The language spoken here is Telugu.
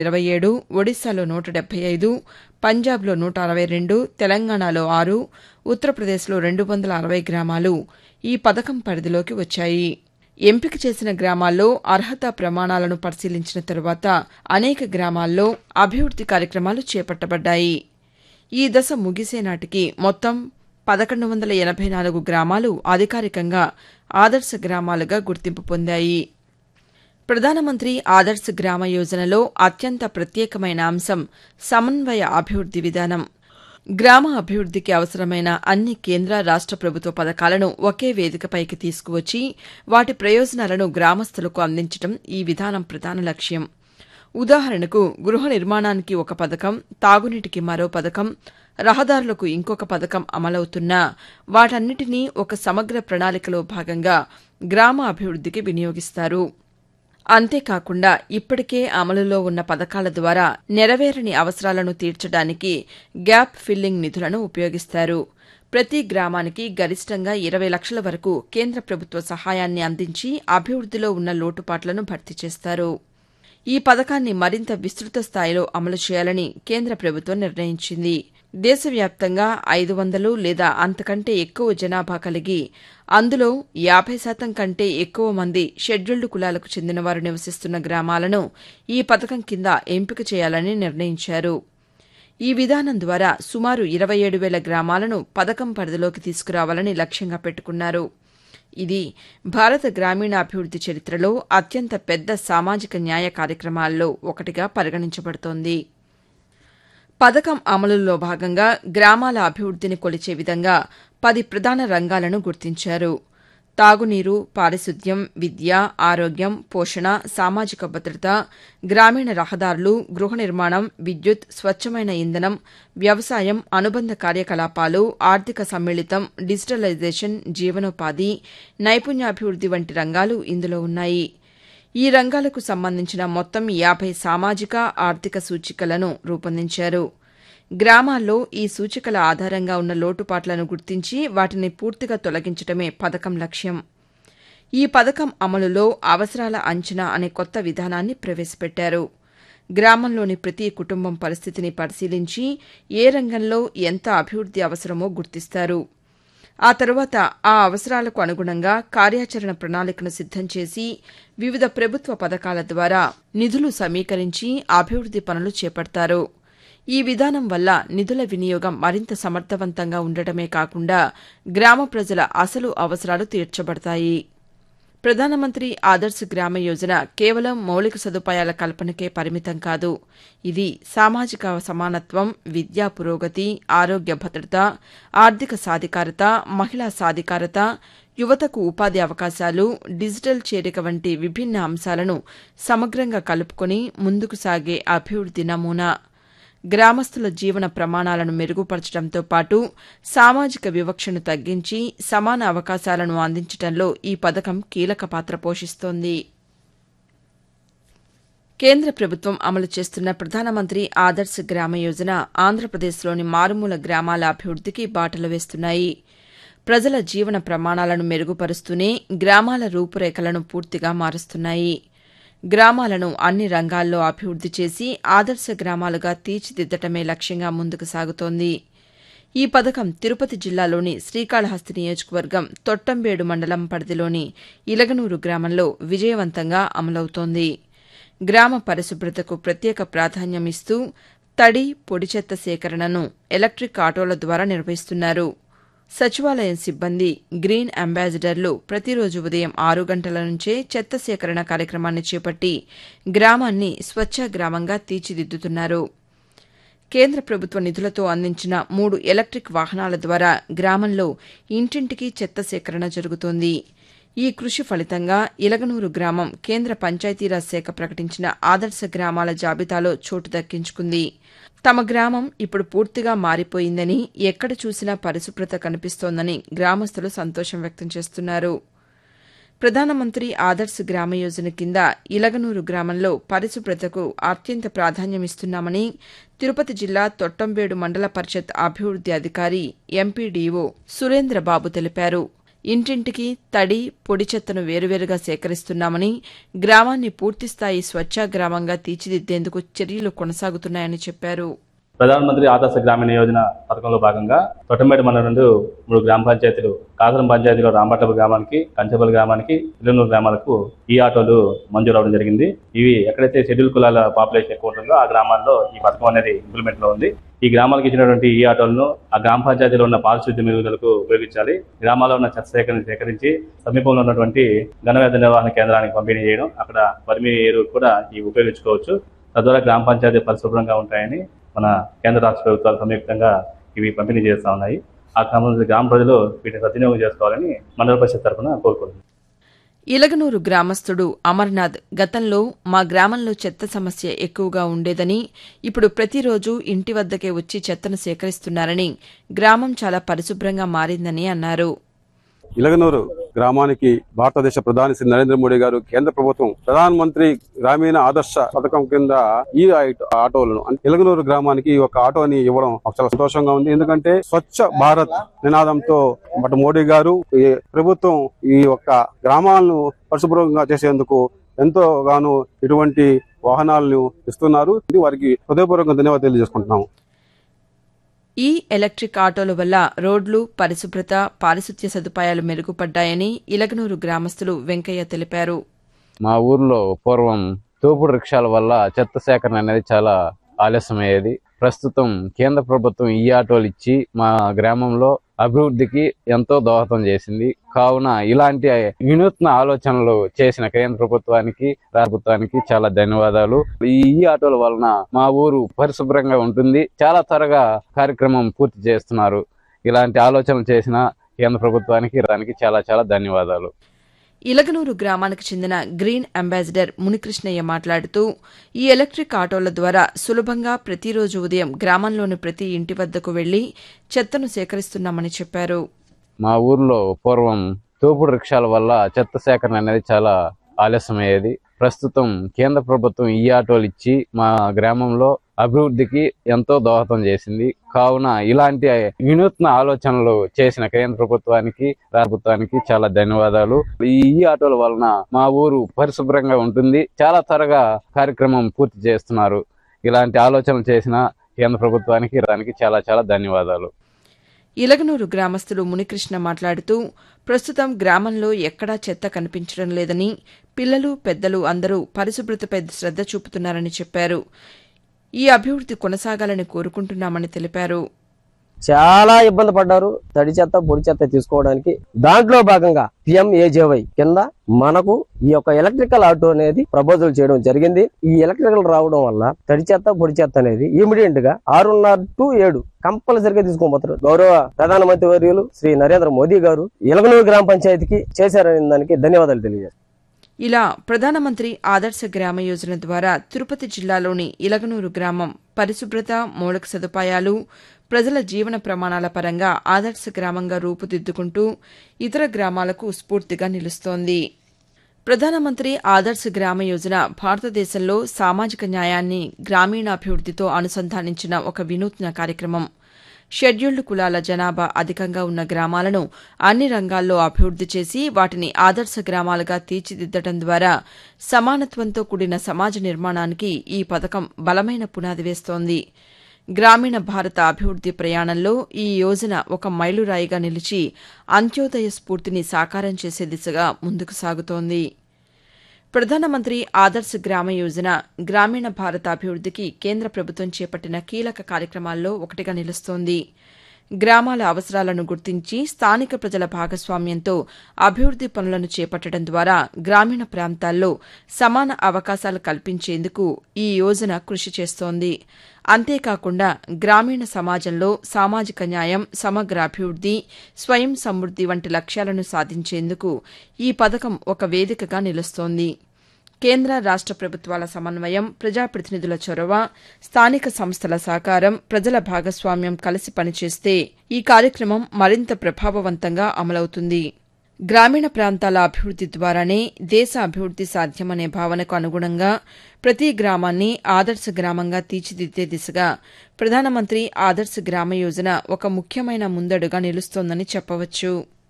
ఇరవై ఏడు ఒడిశాలో నూట డెబ్బై ఐదు పంజాబ్లో నూట అరవై రెండు తెలంగాణలో ఆరు ఉత్తరప్రదేశ్లో రెండు వందల అరవై గ్రామాలు ఈ పథకం పరిధిలోకి వచ్చాయి ఎంపిక చేసిన గ్రామాల్లో అర్హత ప్రమాణాలను పరిశీలించిన తరువాత అనేక గ్రామాల్లో అభివృద్ది కార్యక్రమాలు చేపట్టబడ్డాయి ఈ దశ ముగిసే నాటికి మొత్తం పదకొండు వందల ఎనభై నాలుగు గ్రామాలు అధికారికంగా ఆదర్శ గ్రామాలుగా గుర్తింపు పొందాయి ప్రధానమంత్రి ఆదర్శ్ గ్రామ యోజనలో అత్యంత ప్రత్యేకమైన అంశం సమన్వయ అభివృద్ది విధానం గ్రామ అభివృద్దికి అవసరమైన అన్ని కేంద్ర రాష్ట ప్రభుత్వ పథకాలను ఒకే వేదికపైకి తీసుకువచ్చి వాటి ప్రయోజనాలను గ్రామస్తులకు అందించడం ఈ విధానం ప్రధాన లక్ష్యం ఉదాహరణకు గృహ నిర్మాణానికి ఒక పథకం తాగునీటికి మరో పథకం రహదారులకు ఇంకొక పథకం అమలవుతున్నా వాటన్నిటినీ ఒక సమగ్ర ప్రణాళికలో భాగంగా గ్రామ అభివృద్దికి వినియోగిస్తారు అంతేకాకుండా ఇప్పటికే అమలులో ఉన్న పథకాల ద్వారా నెరవేరని అవసరాలను తీర్చడానికి గ్యాప్ ఫిల్లింగ్ నిధులను ఉపయోగిస్తారు ప్రతి గ్రామానికి గరిష్టంగా ఇరవై లక్షల వరకు కేంద్ర ప్రభుత్వ సహాయాన్ని అందించి అభివృద్దిలో ఉన్న లోటుపాట్లను భర్తీ చేస్తారు ఈ పథకాన్ని మరింత విస్తృత స్థాయిలో అమలు చేయాలని కేంద్ర ప్రభుత్వం నిర్ణయించింది దేశవ్యాప్తంగా ఐదు వందలు లేదా అంతకంటే ఎక్కువ జనాభా కలిగి అందులో యాభై శాతం కంటే ఎక్కువ మంది షెడ్యూల్డ్ కులాలకు చెందినవారు నివసిస్తున్న గ్రామాలను ఈ పథకం కింద ఎంపిక చేయాలని నిర్ణయించారు ఈ విధానం ద్వారా సుమారు ఇరవై ఏడు వేల గ్రామాలను పథకం పరిధిలోకి తీసుకురావాలని లక్ష్యంగా పెట్టుకున్నారు ఇది భారత గ్రామీణాభివృద్ది చరిత్రలో అత్యంత పెద్ద సామాజిక న్యాయ కార్యక్రమాల్లో ఒకటిగా పరిగణించబడుతోంది పథకం అమలులో భాగంగా గ్రామాల అభివృద్దిని కొలిచే విధంగా పది ప్రధాన రంగాలను గుర్తించారు తాగునీరు పారిశుద్ధ్యం విద్య ఆరోగ్యం పోషణ సామాజిక భద్రత గ్రామీణ రహదారులు గృహ నిర్మాణం విద్యుత్ స్వచ్ఛమైన ఇంధనం వ్యవసాయం అనుబంధ కార్యకలాపాలు ఆర్థిక సమ్మిళితం డిజిటలైజేషన్ జీవనోపాధి నైపుణ్యాభివృద్ది వంటి రంగాలు ఇందులో ఉన్నాయి ఈ రంగాలకు సంబంధించిన మొత్తం యాభై సామాజిక ఆర్థిక సూచికలను రూపొందించారు గ్రామాల్లో ఈ సూచికల ఆధారంగా ఉన్న లోటుపాట్లను గుర్తించి వాటిని పూర్తిగా తొలగించడమే పథకం లక్ష్యం ఈ పథకం అమలులో అవసరాల అంచనా అనే కొత్త విధానాన్ని ప్రవేశపెట్టారు గ్రామంలోని ప్రతి కుటుంబం పరిస్థితిని పరిశీలించి ఏ రంగంలో ఎంత అభివృద్ది అవసరమో గుర్తిస్తారు ఆ తరువాత ఆ అవసరాలకు అనుగుణంగా కార్యాచరణ ప్రణాళికను సిద్దం చేసి వివిధ ప్రభుత్వ పథకాల ద్వారా నిధులు సమీకరించి అభివృద్ది పనులు చేపడతారు ఈ విధానం వల్ల నిధుల వినియోగం మరింత సమర్థవంతంగా ఉండటమే కాకుండా గ్రామ ప్రజల అసలు అవసరాలు తీర్చబడతాయి ప్రధానమంత్రి ఆదర్శ్ గ్రామ యోజన కేవలం మౌలిక సదుపాయాల కల్పనకే పరిమితం కాదు ఇది సామాజిక సమానత్వం విద్యా పురోగతి ఆరోగ్య భద్రత ఆర్థిక సాధికారత మహిళా సాధికారత యువతకు ఉపాధి అవకాశాలు డిజిటల్ చేరిక వంటి విభిన్న అంశాలను సమగ్రంగా కలుపుకొని ముందుకు సాగే అభివృద్ది నమూనా గ్రామస్తుల జీవన ప్రమాణాలను మెరుగుపరచడంతో పాటు సామాజిక వివక్షను తగ్గించి సమాన అవకాశాలను అందించడంలో ఈ పథకం కీలక పాత్ర పోషిస్తోంది కేంద్ర ప్రభుత్వం అమలు చేస్తున్న ప్రధానమంత్రి ఆదర్శ్ గ్రామ యోజన ఆంధ్రప్రదేశ్లోని మారుమూల గ్రామాల అభివృద్దికి బాటలు వేస్తున్నాయి ప్రజల జీవన ప్రమాణాలను మెరుగుపరుస్తూనే గ్రామాల రూపురేఖలను పూర్తిగా మారుస్తున్నాయి గ్రామాలను అన్ని రంగాల్లో అభివృద్ది చేసి ఆదర్శ గ్రామాలుగా తీర్చిదిద్దటమే లక్ష్యంగా ముందుకు సాగుతోంది ఈ పథకం తిరుపతి జిల్లాలోని శ్రీకాళహస్తి నియోజకవర్గం తొట్టంబేడు మండలం పరిధిలోని ఇలగనూరు గ్రామంలో విజయవంతంగా అమలవుతోంది గ్రామ పరిశుభ్రతకు ప్రత్యేక ప్రాధాన్యం ఇస్తూ తడి పొడి చెత్త సేకరణను ఎలక్టిక్ ఆటోల ద్వారా నిర్వహిస్తున్నారు సచివాలయం సిబ్బంది గ్రీన్ అంబాసిడర్లు ప్రతిరోజు ఉదయం ఆరు గంటల నుంచే చెత్త సేకరణ కార్యక్రమాన్ని చేపట్టి గ్రామాన్ని స్వచ్ఛ గ్రామంగా తీర్చిదిద్దుతున్నారు కేంద్ర ప్రభుత్వ నిధులతో అందించిన మూడు ఎలక్టిక్ వాహనాల ద్వారా గ్రామంలో ఇంటింటికి చెత్త సేకరణ జరుగుతోంది ఈ కృషి ఫలితంగా ఇలగనూరు గ్రామం కేంద్ర పంచాయతీరాజ్ శాఖ ప్రకటించిన ఆదర్శ గ్రామాల జాబితాలో చోటు దక్కించుకుంది తమ గ్రామం ఇప్పుడు పూర్తిగా మారిపోయిందని ఎక్కడ చూసినా పరిశుభ్రత కనిపిస్తోందని గ్రామస్తులు సంతోషం వ్యక్తం చేస్తున్నారు ప్రధానమంత్రి ఆదర్శ్ గ్రామ యోజన కింద ఇలగనూరు గ్రామంలో పరిశుభ్రతకు అత్యంత ప్రాధాన్యమిస్తున్నామని తిరుపతి జిల్లా తొట్టంబేడు మండల పరిషత్ అభివృద్ది అధికారి ఎంపీడీఓ సురేంద్రబాబు తెలిపారు ఇంటింటికి తడి పొడి చెత్తను వేరువేరుగా సేకరిస్తున్నామని గ్రామాన్ని పూర్తిస్థాయి స్వచ్ఛ గ్రామంగా తీర్చిదిద్దేందుకు చర్యలు కొనసాగుతున్నాయని చెప్పారు ప్రధానమంత్రి ఆదర్శ గ్రామీణ యోజన పథకంలో భాగంగా తొట్టంపేట మండలం నుండి మూడు గ్రామ పంచాయతీలు కాసరం పంచాయతీలో రాంపట్ల గ్రామానికి కంచెపల్లి గ్రామానికి ఇల్లనూరు గ్రామాలకు ఈ ఆటోలు మంజూరు అవడం జరిగింది ఇవి ఎక్కడైతే షెడ్యూల్ కులాల పాపులేషన్ ఎక్కువ ఉంటుందో ఆ గ్రామాల్లో ఈ పథకం అనేది ఇంప్లిమెంట్ లో ఉంది ఈ గ్రామాలకు ఇచ్చినటువంటి ఈ ఆటోలను ఆ గ్రామ పంచాయతీలో ఉన్న పారిశుద్ధ్య మెరుగుదలకు ఉపయోగించాలి గ్రామాల్లో ఉన్న చెత్త సేకరణ సేకరించి సమీపంలో ఉన్నటువంటి ఘనవ్యాధి నిర్వహణ కేంద్రానికి పంపిణీ చేయడం అక్కడ వర్మి ఎరువు కూడా ఇవి ఉపయోగించుకోవచ్చు తద్వారా గ్రామ పంచాయతీ పరిశుభ్రంగా ఉంటాయని మన కేంద్ర రాష్ట్ర ప్రభుత్వాలు సంయుక్తంగా ఇవి పంపిణీ చేస్తూ ఉన్నాయి ఆ క్రమంలో గ్రామ ప్రజలు వీటిని సద్వినియోగం చేసుకోవాలని మండల పరిషత్ తరఫున కోరుకుంటున్నాను ఇలగనూరు గ్రామస్తుడు అమర్నాథ్ గతంలో మా గ్రామంలో చెత్త సమస్య ఎక్కువగా ఉండేదని ఇప్పుడు ప్రతిరోజు ఇంటి వద్దకే వచ్చి చెత్తను సేకరిస్తున్నారని గ్రామం చాలా పరిశుభ్రంగా మారిందని అన్నారు ఇలగనూరు గ్రామానికి భారతదేశ ప్రధాని శ్రీ నరేంద్ర మోడీ గారు కేంద్ర ప్రభుత్వం ప్రధాన మంత్రి గ్రామీణ ఆదర్శ పథకం కింద ఈ ఐ- ఆటోలను అంటే ఇలగనూరు గ్రామానికి ఒక ఆటోని ఇవ్వడం మాకు చాలా సంతోషంగా ఉంది ఎందుకంటే స్వచ్ఛ భారత్ నినాదంతో బట్ మోడీ గారు ఈ ప్రభుత్వం ఈ యొక్క గ్రామాలను పరిశుభ్రంగా చేసేందుకు ఎంతో గాను ఇటువంటి వాహనాలను ఇస్తున్నారు ఇది వారికి హృదయపూర్వకంగా ధన్యవాదాలు తెలియజేసుకుంటున్నాము ఈ ఎలక్ట్రిక్ ఆటోల వల్ల రోడ్లు పరిశుభ్రత పారిశుద్ధ్య సదుపాయాలు మెరుగుపడ్డాయని ఇలగనూరు గ్రామస్తులు వెంకయ్య తెలిపారు మా ఊర్లో పూర్వం తోపుడు రిక్షాల వల్ల చెత్త సేకరణ అనేది చాలా ఆలస్యమయ్యేది ప్రస్తుతం కేంద్ర ప్రభుత్వం ఈ ఆటోలు ఇచ్చి మా గ్రామంలో అభివృద్ధికి ఎంతో దోహదం చేసింది కావున ఇలాంటి వినూత్న ఆలోచనలు చేసిన కేంద్ర ప్రభుత్వానికి రాష్ట్ర ప్రభుత్వానికి చాలా ధన్యవాదాలు ఈ ఈ ఆటోల వలన మా ఊరు పరిశుభ్రంగా ఉంటుంది చాలా త్వరగా కార్యక్రమం పూర్తి చేస్తున్నారు ఇలాంటి ఆలోచనలు చేసిన కేంద్ర ప్రభుత్వానికి దానికి చాలా చాలా ధన్యవాదాలు ఇలగనూరు గ్రామానికి చెందిన గ్రీన్ అంబాసిడర్ మునికృష్ణయ్య మాట్లాడుతూ ఈ ఎలక్ట్రిక్ ఆటోల ద్వారా సులభంగా ప్రతిరోజు ఉదయం గ్రామంలోని ప్రతి ఇంటి వద్దకు వెళ్లి చెత్తను సేకరిస్తున్నామని చెప్పారు మా ఊర్లో పూర్వం తోపుడు రిక్షాల వల్ల చెత్త సేకరణ అనేది చాలా ఆలస్యమయ్యేది ప్రస్తుతం కేంద్ర ప్రభుత్వం ఈ ఆటోలు ఇచ్చి మా గ్రామంలో అభివృద్ధికి ఎంతో దోహదం చేసింది కావున ఇలాంటి వినూత్న ఆలోచనలు చేసిన కేంద్ర ప్రభుత్వానికి రాష్ట్ర ప్రభుత్వానికి చాలా ధన్యవాదాలు ఈ ఈ ఆటోల వలన మా ఊరు పరిశుభ్రంగా ఉంటుంది చాలా త్వరగా కార్యక్రమం పూర్తి చేస్తున్నారు ఇలాంటి ఆలోచనలు చేసిన కేంద్ర ప్రభుత్వానికి దానికి చాలా చాలా ధన్యవాదాలు ఇలగనూరు గ్రామస్తులు మునికృష్ణ మాట్లాడుతూ ప్రస్తుతం గ్రామంలో ఎక్కడా చెత్త కనిపించడం లేదని పిల్లలు పెద్దలు అందరూ పరిశుభ్రతపై శ్రద్ధ చూపుతున్నారని చెప్పారు ఈ అభివృద్ది కొనసాగాలని కోరుకుంటున్నామని తెలిపారు చాలా ఇబ్బంది పడ్డారు తడి చెత్త పొడి చెత్త తీసుకోవడానికి దాంట్లో భాగంగా పిఎంఏజేవై కింద మనకు ఈ యొక్క ఎలక్ట్రికల్ ఆటో అనేది ప్రపోజల్ చేయడం జరిగింది ఈ ఎలక్ట్రికల్ రావడం వల్ల తడి చెత్త పొడి చెత్త అనేది ఇమీడియట్ గా ఆరున్నర టు ఏడు కంపల్సరిగా తీసుకోబోతారు గౌరవ ప్రధానమంత్రి వర్యులు శ్రీ నరేంద్ర మోదీ గారు ఎలగనూరు గ్రామ పంచాయతీకి చేశారనే దానికి ధన్యవాదాలు తెలియజేస్తారు ఇలా ప్రధానమంత్రి ఆదర్శ గ్రామ యోజన ద్వారా తిరుపతి జిల్లాలోని ఇలగనూరు గ్రామం పరిశుభ్రత మౌలిక సదుపాయాలు ప్రజల జీవన ప్రమాణాల పరంగా ఆదర్శ గ్రామంగా రూపుదిద్దుకుంటూ ఇతర గ్రామాలకు స్ఫూర్తిగా నిలుస్తోంది ప్రధానమంత్రి ఆదర్శ్ గ్రామ యోజన భారతదేశంలో సామాజిక న్యాయాన్ని గ్రామీణాభివృద్దితో అనుసంధానించిన ఒక వినూత్న కార్యక్రమం షెడ్యూల్డ్ కులాల జనాభా అధికంగా ఉన్న గ్రామాలను అన్ని రంగాల్లో అభివృద్ది చేసి వాటిని ఆదర్శ గ్రామాలుగా తీర్చిదిద్దడం ద్వారా సమానత్వంతో కూడిన సమాజ నిర్మాణానికి ఈ పథకం బలమైన పునాది వేస్తోంది గ్రామీణ భారత అభివృద్ది ప్రయాణంలో ఈ యోజన ఒక మైలురాయిగా నిలిచి అంత్యోదయ స్ఫూర్తిని సాకారం చేసే దిశగా ముందుకు సాగుతోంది ప్రధానమంత్రి ఆదర్శ్ గ్రామ యోజన గ్రామీణ భారత అభివృద్దికి కేంద్ర ప్రభుత్వం చేపట్టిన కీలక కార్యక్రమాల్లో ఒకటిగా నిలుస్తోంది గ్రామాల అవసరాలను గుర్తించి స్థానిక ప్రజల భాగస్వామ్యంతో అభివృద్ది పనులను చేపట్టడం ద్వారా గ్రామీణ ప్రాంతాల్లో సమాన అవకాశాలు కల్పించేందుకు ఈ యోజన కృషి చేస్తోంది అంతేకాకుండా గ్రామీణ సమాజంలో సామాజిక న్యాయం సమగ్ర అభివృద్ది స్వయం సమృద్ది వంటి లక్ష్యాలను సాధించేందుకు ఈ పథకం ఒక వేదికగా నిలుస్తోంది కేంద్ర రాష్ట ప్రభుత్వాల సమన్వయం ప్రజాప్రతినిధుల చొరవ స్థానిక సంస్థల సహకారం ప్రజల భాగస్వామ్యం కలిసి పనిచేస్తే ఈ కార్యక్రమం మరింత ప్రభావవంతంగా అమలవుతుంది గ్రామీణ ప్రాంతాల అభివృద్ది ద్వారానే దేశ అభివృద్ది సాధ్యమనే భావనకు అనుగుణంగా ప్రతి గ్రామాన్ని ఆదర్శ గ్రామంగా తీర్చిదిద్దే దిశగా ప్రధానమంత్రి ఆదర్శ గ్రామ యోజన ఒక ముఖ్యమైన ముందడుగా నిలుస్తోందని చెప్పవచ్చు